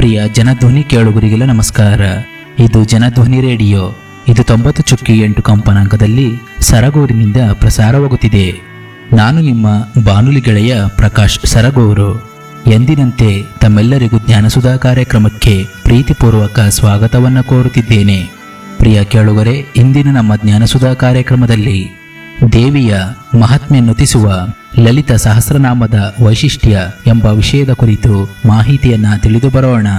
ಪ್ರಿಯ ಜನಧ್ವನಿ ಕೇಳುಗರಿಗೆಲ್ಲ ನಮಸ್ಕಾರ ಇದು ಜನಧ್ವನಿ ರೇಡಿಯೋ ಇದು ತೊಂಬತ್ತು ಚುಕ್ಕಿ ಎಂಟು ಕಂಪನಾಂಕದಲ್ಲಿ ಸರಗೂರಿನಿಂದ ಪ್ರಸಾರವಾಗುತ್ತಿದೆ ನಾನು ನಿಮ್ಮ ಬಾನುಲಿ ಗೆಳೆಯ ಪ್ರಕಾಶ್ ಸರಗೂರು ಎಂದಿನಂತೆ ತಮ್ಮೆಲ್ಲರಿಗೂ ಜ್ಞಾನಸುಧಾ ಕಾರ್ಯಕ್ರಮಕ್ಕೆ ಪ್ರೀತಿಪೂರ್ವಕ ಸ್ವಾಗತವನ್ನು ಕೋರುತ್ತಿದ್ದೇನೆ ಪ್ರಿಯ ಕೇಳುಗರೆ ಇಂದಿನ ನಮ್ಮ ಜ್ಞಾನಸುಧಾ ಕಾರ್ಯಕ್ರಮದಲ್ಲಿ ದೇವಿಯ ಮಹಾತ್ಮೆಯನ್ನುತಿಸುವ ಲಲಿತ ಸಹಸ್ರನಾಮದ ವೈಶಿಷ್ಟ್ಯ ಎಂಬ ವಿಷಯದ ಕುರಿತು ಮಾಹಿತಿಯನ್ನ ತಿಳಿದು ಬರೋಣ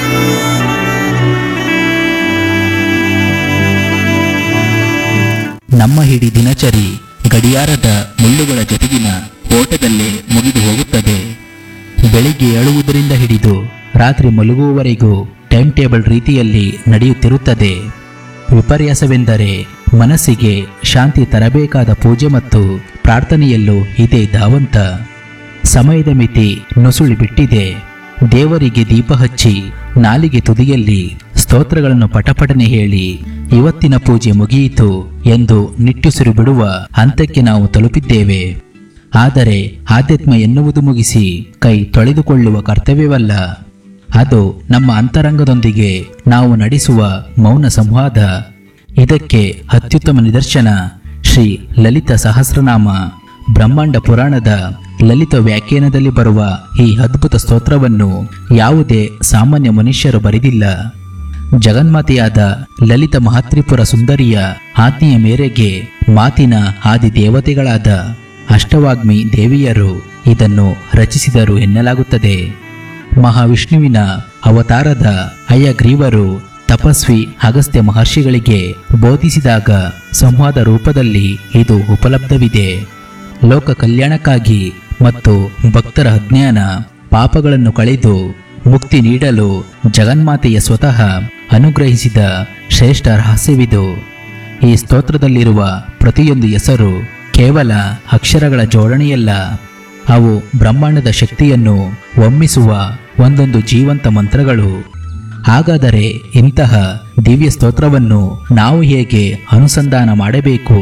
ನಮ್ಮ ಹಿಡಿ ದಿನಚರಿ ಗಡಿಯಾರದ ಮುಳ್ಳುಗಳ ಜೊತೆಗಿನ ಓಟದಲ್ಲೇ ಮುಗಿದು ಹೋಗುತ್ತದೆ ಬೆಳಿಗ್ಗೆ ಏಳುವುದರಿಂದ ಹಿಡಿದು ರಾತ್ರಿ ಮಲಗುವವರೆಗೂ ಟೈಮ್ ಟೇಬಲ್ ರೀತಿಯಲ್ಲಿ ನಡೆಯುತ್ತಿರುತ್ತದೆ ವಿಪರ್ಯಾಸವೆಂದರೆ ಮನಸ್ಸಿಗೆ ಶಾಂತಿ ತರಬೇಕಾದ ಪೂಜೆ ಮತ್ತು ಪ್ರಾರ್ಥನೆಯಲ್ಲೂ ಇದೇ ಧಾವಂತ ಸಮಯದ ಮಿತಿ ನುಸುಳಿ ಬಿಟ್ಟಿದೆ ದೇವರಿಗೆ ದೀಪ ಹಚ್ಚಿ ನಾಲಿಗೆ ತುದಿಯಲ್ಲಿ ಸ್ತೋತ್ರಗಳನ್ನು ಪಟಪಟನೆ ಹೇಳಿ ಇವತ್ತಿನ ಪೂಜೆ ಮುಗಿಯಿತು ಎಂದು ನಿಟ್ಟುಸಿರು ಬಿಡುವ ಹಂತಕ್ಕೆ ನಾವು ತಲುಪಿದ್ದೇವೆ ಆದರೆ ಆಧ್ಯಾತ್ಮ ಎನ್ನುವುದು ಮುಗಿಸಿ ಕೈ ತೊಳೆದುಕೊಳ್ಳುವ ಕರ್ತವ್ಯವಲ್ಲ ಅದು ನಮ್ಮ ಅಂತರಂಗದೊಂದಿಗೆ ನಾವು ನಡೆಸುವ ಮೌನ ಸಂವಾದ ಇದಕ್ಕೆ ಅತ್ಯುತ್ತಮ ನಿದರ್ಶನ ಶ್ರೀ ಲಲಿತ ಸಹಸ್ರನಾಮ ಬ್ರಹ್ಮಾಂಡ ಪುರಾಣದ ಲಲಿತ ವ್ಯಾಖ್ಯಾನದಲ್ಲಿ ಬರುವ ಈ ಅದ್ಭುತ ಸ್ತೋತ್ರವನ್ನು ಯಾವುದೇ ಸಾಮಾನ್ಯ ಮನುಷ್ಯರು ಬರೆದಿಲ್ಲ ಜಗನ್ಮಾತೆಯಾದ ಲಲಿತ ಮಹಾತ್ರಿಪುರ ಸುಂದರಿಯ ಆಜ್ಞೆಯ ಮೇರೆಗೆ ಮಾತಿನ ಆದಿ ದೇವತೆಗಳಾದ ಅಷ್ಟವಾಗ್ಮಿ ದೇವಿಯರು ಇದನ್ನು ರಚಿಸಿದರು ಎನ್ನಲಾಗುತ್ತದೆ ಮಹಾವಿಷ್ಣುವಿನ ಅವತಾರದ ಅಯ್ಯಗ್ರೀವರು ತಪಸ್ವಿ ಅಗಸ್ತ್ಯ ಮಹರ್ಷಿಗಳಿಗೆ ಬೋಧಿಸಿದಾಗ ಸಂವಾದ ರೂಪದಲ್ಲಿ ಇದು ಉಪಲಬ್ಧವಿದೆ ಲೋಕ ಕಲ್ಯಾಣಕ್ಕಾಗಿ ಮತ್ತು ಭಕ್ತರ ಅಜ್ಞಾನ ಪಾಪಗಳನ್ನು ಕಳೆದು ಮುಕ್ತಿ ನೀಡಲು ಜಗನ್ಮಾತೆಯ ಸ್ವತಃ ಅನುಗ್ರಹಿಸಿದ ಶ್ರೇಷ್ಠ ರಹಸ್ಯವಿದು ಈ ಸ್ತೋತ್ರದಲ್ಲಿರುವ ಪ್ರತಿಯೊಂದು ಹೆಸರು ಕೇವಲ ಅಕ್ಷರಗಳ ಜೋಡಣೆಯಲ್ಲ ಅವು ಬ್ರಹ್ಮಾಂಡದ ಶಕ್ತಿಯನ್ನು ಒಮ್ಮಿಸುವ ಒಂದೊಂದು ಜೀವಂತ ಮಂತ್ರಗಳು ಹಾಗಾದರೆ ಇಂತಹ ದಿವ್ಯ ಸ್ತೋತ್ರವನ್ನು ನಾವು ಹೇಗೆ ಅನುಸಂಧಾನ ಮಾಡಬೇಕು